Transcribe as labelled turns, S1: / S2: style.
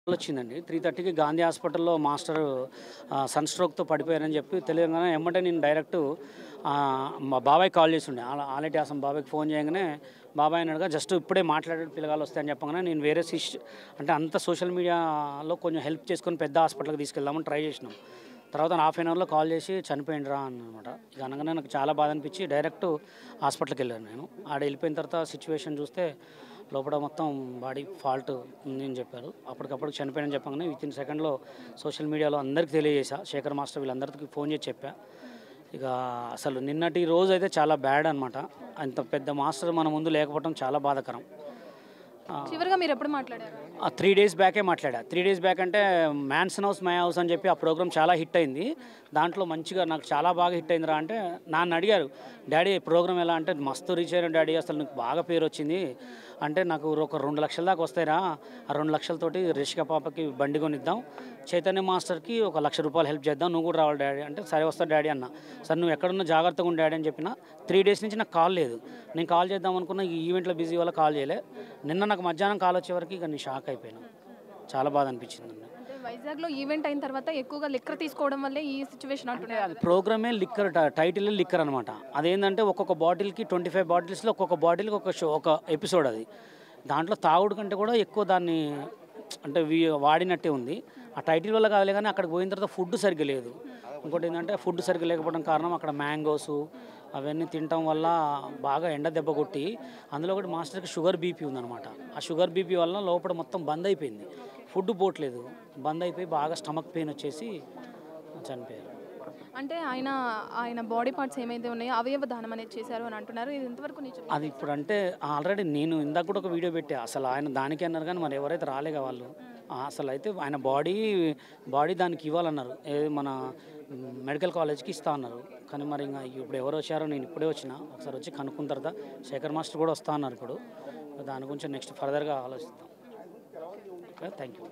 S1: వచ్చిందండి త్రీ థర్టీకి గాంధీ హాస్పిటల్లో మాస్టర్ ఆ, సన్ స్ట్రోక్తో పడిపోయారని చెప్పి తెలియగానే ఎమ్మటే నేను డైరెక్ట్ ఆ, మా బాబాయ్ కాల్ చేసి ఉండే అలా ఆలటి హాసం బాబాయ్కి ఫోన్ చేయగానే బాబాయ్ అన్నాడుగా జస్ట్ ఇప్పుడే మాట్లాడాడు పిల్లగాలు వస్తాయని చెప్పగానే నేను వేరే సిస్ అంటే అంత సోషల్ మీడియాలో కొంచెం హెల్ప్ చేసుకొని పెద్ద హాస్పిటల్కి తీసుకెళ్దామని ట్రై చేసినాం తర్వాత హాఫ్ అన్ అవర్లో కాల్ చేసి చనిపోయిండ్రా అన్నమాట ఇక అనగానే నాకు చాలా బాధ అనిపించి డైరెక్ట్ హాస్పిటల్కి వెళ్ళాను నేను ఆడ వెళ్ళిపోయిన తర్వాత సిచ్యువేషన్ చూస్తే లోపల మొత్తం బాడీ ఫాల్ట్ ఉంది అని చెప్పారు అప్పటికప్పుడు చనిపోయానని చెప్పగానే విత్ ఇన్ సెకండ్లో సోషల్ మీడియాలో అందరికీ తెలియజేశా శేఖర్ మాస్టర్ వీళ్ళందరికీ ఫోన్ చేసి చెప్పా ఇక అసలు నిన్నటి రోజు అయితే చాలా బ్యాడ్ అనమాట అంత పెద్ద మాస్టర్ మన ముందు లేకపోవడం చాలా బాధాకరం
S2: చివరిగా మీరు ఎప్పుడు మాట్లాడారు
S1: ఆ త్రీ డేస్ బ్యాకే మాట్లాడా త్రీ డేస్ బ్యాక్ అంటే మ్యాన్సన్ హౌస్ మై హౌస్ అని చెప్పి ఆ ప్రోగ్రామ్ చాలా హిట్ అయింది దాంట్లో మంచిగా నాకు చాలా బాగా హిట్ అయిందిరా అంటే నాన్న అడిగారు డాడీ ప్రోగ్రామ్ ఎలా అంటే మస్తు రీచ్ అయిన డాడీ అసలు నీకు బాగా పేరు వచ్చింది అంటే నాకు ఒక రెండు లక్షల దాకా వస్తాయిరా ఆ రెండు లక్షలతోటి రిషిక పాపకి బండి కొనిద్దాం చైతన్య మాస్టర్కి ఒక లక్ష రూపాయలు హెల్ప్ చేద్దాం నువ్వు కూడా రావాలి డాడీ అంటే సరే వస్తా డాడీ అన్న సరే నువ్వు ఎక్కడున్నా జాగ్రత్తగా ఉండి డాడీ అని చెప్పిన త్రీ డేస్ నుంచి నాకు కాల్ లేదు నేను కాల్ చేద్దాం అనుకున్న ఈ ఈవెంట్లో బిజీ వల్ల కాల్ చేయలే నిన్న నాకు మధ్యాహ్నం కాల్ వచ్చే వరకు ఇక నేను షాక్ అయిపోయాను చాలా బాధ అనిపించింది నన్ను.
S2: అంటే వైజాగ్లో ఈవెంట్ అయిన తర్వాత ఎక్కువగా లెక్కర్ తీసుకోవడం వల్లే ఈ సిచ్యువేషన్ అంటున్నారు
S1: అది ప్రోగ్రామే లిక్కర్ టైటిల్ లిక్కర్ అనమాట అదేంటంటే ఒక్కొక్క బాటిల్కి ట్వంటీ ఫైవ్ బాటిల్స్లో ఒక్కొక్క బాటిల్కి ఒక షో ఒక ఎపిసోడ్ అది దాంట్లో తాగుడు కంటే కూడా ఎక్కువ దాన్ని అంటే వీ- వాడినట్టే ఉంది ఆ టైటిల్ వల్ల కాదులే కానీ అక్కడికి పోయిన తర్వాత ఫుడ్ సరిగ్గా లేదు ఇంకోటి ఏంటంటే ఫుడ్ సరిగ్గా లేకపోవడం కారణం అక్కడ మ్యాంగోస్ అవన్నీ తినటం వల్ల బాగా ఎండ దెబ్బ కొట్టి అందులో ఒకటి మాస్టర్కి షుగర్ బీపీ ఉందన్నమాట ఆ షుగర్ బీపీ వల్ల లోపల మొత్తం బంద్ అయిపోయింది ఫుడ్ పోవట్లేదు బంద్ అయిపోయి బాగా స్టమక్ పెయిన్ వచ్చేసి చనిపోయారు
S2: అంటే ఆయన ఆయన బాడీ పార్ట్స్ ఏమైతే ఉన్నాయో అవయవ దానం అనేది చేశారు అని అంటున్నారు ఇది ఎంతవరకు నిజం
S1: అది ఇప్పుడు అంటే ఆల్రెడీ నేను ఇందాక కూడా ఒక వీడియో పెట్టా అసలు ఆయన దానికి అన్నారు కానీ మరి ఎవరైతే రాలేగా వాళ్ళు ఆ, అసలు అయితే ఆయన బాడీ బాడీ దానికి ఇవ్వాలన్నారు ఏది మన మ్, మెడికల్ కాలేజ్కి ఇస్తా అన్నారు కానీ మరి ఇంకా ఇప్పుడు ఎవరు వచ్చారో నేను ఇప్పుడే వచ్చిన ఒకసారి వచ్చి కనుక్కున్న తర్వాత శేఖర్ మాస్టర్ కూడా వస్తా అన్నారు ఇప్పుడు దాని గురించి నెక్స్ట్ ఫర్దర్గా ఆలోచిస్తాం ఓకే థ్యాంక్ యూ